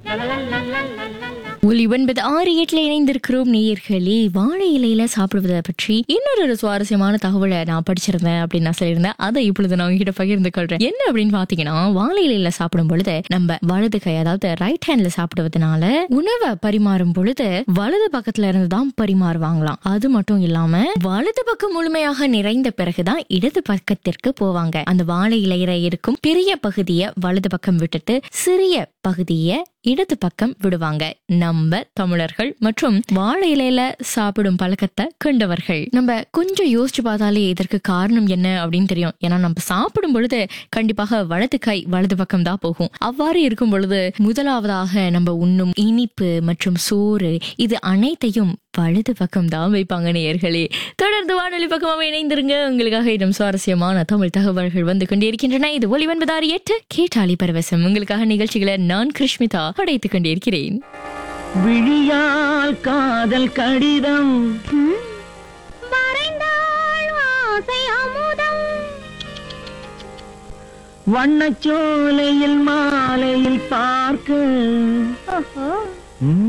ஒலி ஒன்பது ஆறு எட்டுல இணைந்திருக்கிறோம் நேயர்களே வாழை இலையில சாப்பிடுவதை பற்றி இன்னொரு ஒரு சுவாரஸ்யமான தகவலை நான் படிச்சிருந்தேன் அப்படின்னு நான் சொல்லியிருந்தேன் அதை இப்பொழுது நான் உங்ககிட்ட பகிர்ந்து கொள்றேன் என்ன அப்படின்னு பாத்தீங்கன்னா வாழை இலையில சாப்பிடும் பொழுது நம்ம வலது கை அதாவது ரைட் ஹேண்ட்ல சாப்பிடுவதனால உணவை பரிமாறும் பொழுது வலது பக்கத்துல இருந்து தான் பரிமாறுவாங்களாம் அது மட்டும் இல்லாம வலது பக்கம் முழுமையாக நிறைந்த பிறகுதான் இடது பக்கத்திற்கு போவாங்க அந்த வாழை இலையில இருக்கும் பெரிய பகுதியை வலது பக்கம் விட்டுட்டு சிறிய பகுதியை இடது பக்கம் விடுவாங்க நம்ம தமிழர்கள் மற்றும் வாழை இலையில சாப்பிடும் பழக்கத்தை கொண்டவர்கள் நம்ம கொஞ்சம் யோசிச்சு பார்த்தாலே இதற்கு காரணம் என்ன அப்படின்னு தெரியும் ஏன்னா நம்ம சாப்பிடும் பொழுது கண்டிப்பாக வலது கை வலது பக்கம் தான் போகும் அவ்வாறு இருக்கும் பொழுது முதலாவதாக நம்ம உண்ணும் இனிப்பு மற்றும் சோறு இது அனைத்தையும் வலது பக்கம் தான் வைப்பாங்க நேயர்களே தொடர்ந்து வானொலி பக்கமாக இணைந்திருங்க உங்களுக்காக இடம் சுவாரஸ்யமான தமிழ் தகவல்கள் வந்து கொண்டிருக்கின்றன இது ஒலி ஒன்பதாறு எட்டு கேட்டாளி பரவசம் உங்களுக்காக நிகழ்ச்சிகளை நான் கிருஷ்மிதா படைத்துக் கொண்டிருக்கிறேன் விழியால் காதல் கடிதம் வண்ணச்சோலையில் மாலையில் பார்க்க ம்.